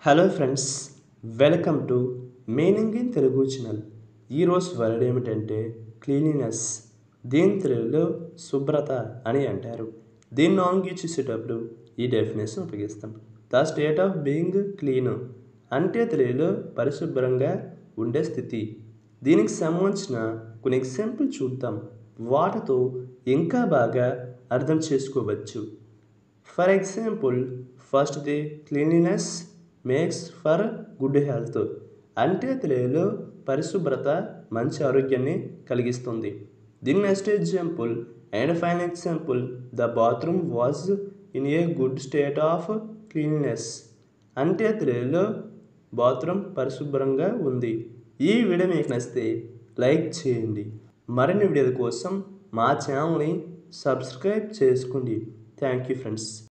hello friends welcome to meaning in Telugu channel ఈరోజు word ఏమిటంటే cleanliness దీని తెలుగులో శుభ్రత అని అంటారు దీన్ని నాంగి చూసేటప్పుడు ఈ డెఫినేషన్ ఉపయోగిస్తాం the state of being clean అంటే తెలుగులో పరిశుభ్రంగా ఉండే స్థితి దీనికి సంబంధించిన కొన్ని ఎగ్జాంపుల్ చూద్దాం వాటితో ఇంకా బాగా అర్థం చేసుకోవచ్చు for example first the cleanliness makes for good health అంటే తెలుగులో పరిశుభ్రత మంచి ఆరోగ్యాన్ని కలిగిస్తుంది దీని next example and final example the bathroom was in a good state of cleanliness అంటే తెలుగులో బాత్రూమ్ పరిశుభ్రంగా ఉంది ఈ వీడియో మీకు నచ్చితే లైక్ చేయండి మరిన్ని వీడియోల కోసం మా ఛానల్ని సబ్స్క్రైబ్ చేసుకోండి థ్యాంక్ యూ ఫ్రెండ్స్